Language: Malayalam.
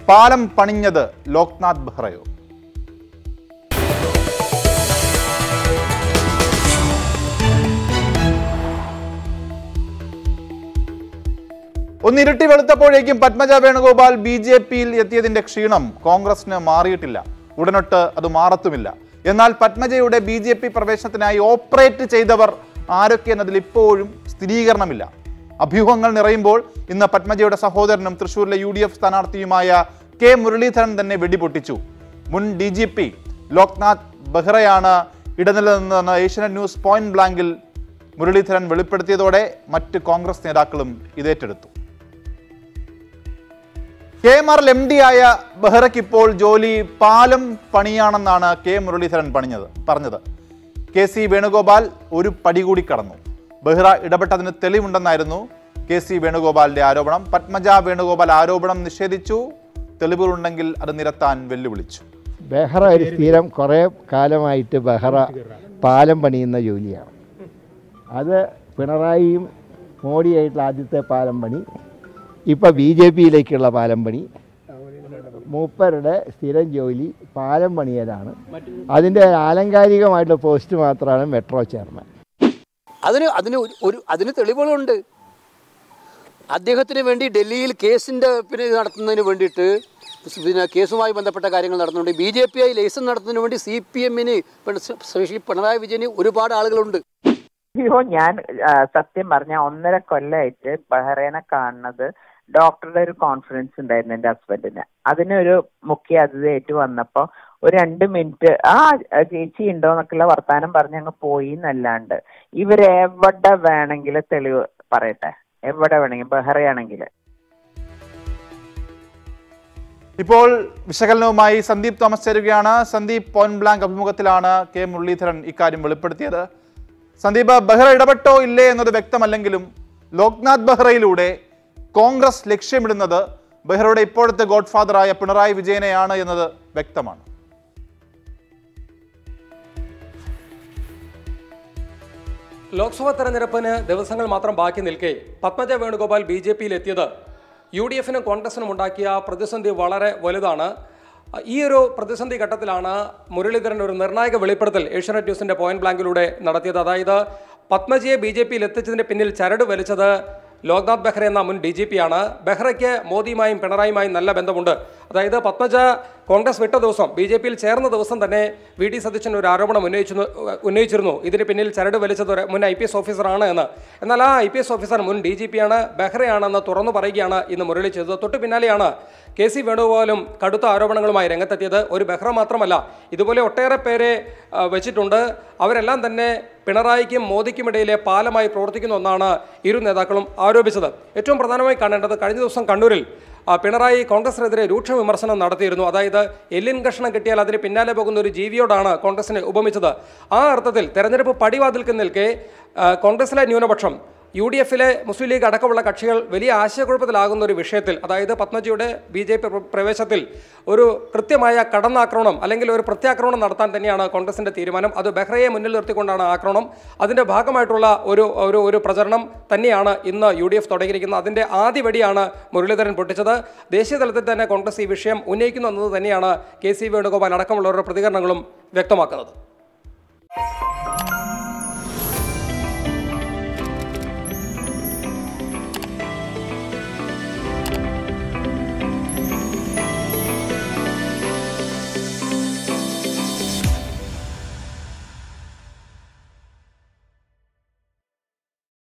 പാലം പണിഞ്ഞത് ലോക്നാഥ് ബെഹ്റയോ ഒന്ന് ഇരുട്ടി വെളുത്തപ്പോഴേക്കും പത്മജ വേണുഗോപാൽ ബി ജെ പിയിൽ എത്തിയതിന്റെ ക്ഷീണം കോൺഗ്രസിന് മാറിയിട്ടില്ല ഉടനൊട്ട് അത് മാറത്തുമില്ല എന്നാൽ പത്മജയുടെ ബി ജെ പി പ്രവേശനത്തിനായി ഓപ്പറേറ്റ് ചെയ്തവർ ആരൊക്കെ എന്നതിൽ ഇപ്പോഴും സ്ഥിരീകരണമില്ല അഭ്യൂഹങ്ങൾ നിറയുമ്പോൾ ഇന്ന് പത്മജയുടെ സഹോദരനും തൃശൂരിലെ യു ഡി എഫ് സ്ഥാനാർത്ഥിയുമായ കെ മുരളീധരൻ തന്നെ വെടിപൊട്ടിച്ചു മുൻ ഡി ജി പി ലോക്നാഥ് ബെഹ്റയാണ് ഇടനിലനിന്നെന്ന് ഏഷ്യനെറ്റ് ന്യൂസ് പോയിന്റ് ബ്ലാങ്കിൽ മുരളീധരൻ വെളിപ്പെടുത്തിയതോടെ മറ്റ് കോൺഗ്രസ് നേതാക്കളും ഇതേറ്റെടുത്തു കെ എം ആറിൽ എം ഡി ആയ ബെഹ്റയ്ക്ക് ഇപ്പോൾ ജോലി പാലം പണിയാണെന്നാണ് കെ മുരളീധരൻ പണിഞ്ഞത് പറഞ്ഞത് കെ സി വേണുഗോപാൽ ഒരു പടി കൂടി കടന്നു ബെഹ്റ ഇടപെട്ടതിന് തെളിവുണ്ടെന്നായിരുന്നു കെ സി വേണുഗോപാലിന്റെ ആരോപണം പത്മജ വേണുഗോപാൽ ആരോപണം നിഷേധിച്ചു തെളിവുകളുണ്ടെങ്കിൽ അത് നിരത്താൻ വെല്ലുവിളിച്ചു ബെഹ്റ ഒരു സ്ഥിരം കുറേ കാലമായിട്ട് ബെഹ്റ പാലം പണിയുന്ന ജോലിയാണ് അത് പിണറായിയും മോഡിയായിട്ടുള്ള ആദ്യത്തെ പാലം പണി ഇപ്പോൾ ബി ജെ പിയിലേക്കുള്ള പാലം പണി മൂപ്പരുടെ സ്ഥിരം ജോലി പാലം പണിയലാണ് അതിൻ്റെ ആലങ്കാരികമായിട്ടുള്ള പോസ്റ്റ് മാത്രമാണ് മെട്രോ ചെയർമാൻ അതിന് അതിന് ഒരു- ഒരു അതിന് തെളിവുകളുണ്ട് അദ്ദേഹത്തിന് വേണ്ടി ഡൽഹിയിൽ കേസിൻ്റെ പിന്നെ ഇത് നടത്തുന്നതിന് വേണ്ടിയിട്ട് പിന്നെ കേസുമായി ബന്ധപ്പെട്ട കാര്യങ്ങൾ നടത്തുന്നുണ്ട് B J P I licence നടത്തുന്നതിന് വേണ്ടി സി പി എമ്മിന് സ്പെഷ്യലി പിണറായി വിജയന് ഒരുപാട് ആളുകളുണ്ട് അയ്യോ ഞാൻ ആ, സത്യം പറഞ്ഞ ഒന്നര കൊല്ലമായിട്ട് ബഹ്റൈനെ കാണുന്നത് ഡോക്ടറുടെ ഒരു കോൺഫറൻസ് ഉണ്ടായിരുന്നു എൻ്റെ ഹസ്ബൻഡിന് അതിനൊരു മുഖ്യ അതിഥിയായിട്ട് വന്നപ്പോൾ ഒരു രണ്ട് മിനിറ്റ് ആ ചേച്ചി ഉണ്ടോ എന്നൊക്കെയുള്ള വർത്താനം പറഞ്ഞ് അങ്ങ് പോയി എന്നല്ലാണ്ട് ഇവരെവിടെ വേണമെങ്കിലും തെളിവ് പറയട്ടെ എവിടെ വേണമെങ്കിൽ ബഹ്റയാണെങ്കിൽ ഇപ്പോൾ വിശകലനവുമായി സന്ദീപ് തോമസ് ചേരുകയാണ് സന്ദീപ് പോയിന്റ് ബ്ലാങ്ക് അഭിമുഖത്തിലാണ് കെ മുരളീധരൻ ഇക്കാര്യം വെളിപ്പെടുത്തിയത് സന്ദീപ് ബെഹ്റ ഇടപെട്ടോ ഇല്ലേ എന്നത് വ്യക്തമല്ലെങ്കിലും ലോക്നാഥ് ബെഹ്റയിലൂടെ കോൺഗ്രസ് ലക്ഷ്യമിടുന്നത് ബെഹ്റയുടെ ഇപ്പോഴത്തെ ഗോഡ്ഫാദറായ പിണറായി വിജയനെയാണ് എന്നത് വ്യക്തമാണ് ലോക്സഭാ തെരഞ്ഞെടുപ്പിന് ദിവസങ്ങൾ മാത്രം ബാക്കി നിൽക്കെ പത്മജ വേണുഗോപാൽ ബി ജെ പിയിൽ എത്തിയത് യു ഡി എഫിനും കോൺഗ്രസിനും ഉണ്ടാക്കിയ പ്രതിസന്ധി വളരെ വലുതാണ് ഈ ഒരു പ്രതിസന്ധി ഘട്ടത്തിലാണ് മുരളീധരൻ ഒരു നിർണായക വെളിപ്പെടുത്തൽ ഏഷ്യാനെറ്റ് ന്യൂസിന്റെ പോയിന്റ് ബ്ലാങ്കിലൂടെ നടത്തിയത് അതായത് പത്മജിയെ ബി ജെ പിയിൽ എത്തിച്ചതിന് പിന്നിൽ ചരട് വലിച്ചത് ലോക്നാഥ് ബെഹ്റ എന്ന മുൻ ഡി ജി പി ആണ് ബെഹ്റയ്ക്ക് മോദിയുമായും പിണറായിയുമായും നല്ല ബന്ധമുണ്ട് അതായത് പത്മജ കോൺഗ്രസ് വിട്ട ദിവസം ബി ജെ പിയിൽ ചേർന്ന ദിവസം തന്നെ വി ഡി സതീശൻ ഒരു ആരോപണം ഉന്നയിച്ചു ഉന്നയിച്ചിരുന്നു ഇതിന് പിന്നിൽ ചരട് വലിച്ചത് ഒരു മുൻ ഐ പി എസ് ഓഫീസറാണ് എന്ന് എന്നാൽ ആ ഐ പി എസ് ഓഫീസർ മുൻ ഡി ജി പി ആണ് ബെഹ്റയാണെന്ന് തുറന്നു പറയുകയാണ് ഇന്ന് മുരളി ചെയ്തത് തൊട്ട് പിന്നാലെയാണ് കെ സി വേണുഗോപാലും കടുത്ത ആരോപണങ്ങളുമായി രംഗത്തെത്തിയത് ഒരു ബെഹ്റ മാത്രമല്ല ഇതുപോലെ ഒട്ടേറെ പേരെ ആ, വെച്ചിട്ടുണ്ട് അവരെല്ലാം തന്നെ പിണറായിക്കും മോദിക്കും ഇടയിലെ പാലമായി പ്രവർത്തിക്കുന്ന ഒന്നാണ് ഇരു നേതാക്കളും ആരോപിച്ചത് ഏറ്റവും പ്രധാനമായി കാണേണ്ടത് കഴിഞ്ഞ ദിവസം കണ്ണൂരിൽ ആ, പിണറായി കോൺഗ്രസിനെതിരെ രൂക്ഷ വിമർശനം നടത്തിയിരുന്നു അതായത് എല്ലിൻ കഷണം കിട്ടിയാൽ അതിന് പിന്നാലെ പോകുന്ന ഒരു ജീവിയോടാണ് കോൺഗ്രസിനെ ഉപമിച്ചത് ആ അർത്ഥത്തിൽ തെരഞ്ഞെടുപ്പ് പടിവാതിൽക്ക് നിൽക്കെ ആ, കോൺഗ്രസിലെ ന്യൂനപക്ഷം യു ഡി എഫിലെ മുസ്ലിം ലീഗ് അടക്കമുള്ള കക്ഷികൾ വലിയ ആശയക്കുഴപ്പത്തിലാകുന്ന ഒരു വിഷയത്തിൽ അതായത് പത്മജിയുടെ ബി ജെ പി പ്രവേശത്തിൽ ഒരു കൃത്യമായ കടന്നാക്രമണം അല്ലെങ്കിൽ ഒരു പ്രത്യാക്രമണം നടത്താൻ തന്നെയാണ് കോൺഗ്രസിന്റെ തീരുമാനം അത് ബെഹ്റയെ മുന്നിൽ നിർത്തിക്കൊണ്ടാണ് ആക്രമണം അതിന്റെ ഭാഗമായിട്ടുള്ള ഒരു ഒരു ഒരു പ്രചരണം തന്നെയാണ് ഇന്ന് യു ഡി എഫ് തുടങ്ങിയിരിക്കുന്നത് അതിന്റെ ആദ്യ വെടിയാണ് മുരളീധരൻ പൊട്ടിച്ചത് ദേശീയ തലത്തിൽ തന്നെ കോൺഗ്രസ് ഈ വിഷയം ഉന്നയിക്കുന്നു എന്നത് തന്നെയാണ് കെ സി വേണുഗോപാൽ അടക്കമുള്ളവരുടെ പ്രതികരണങ്ങളും വ്യക്തമാക്കുന്നത്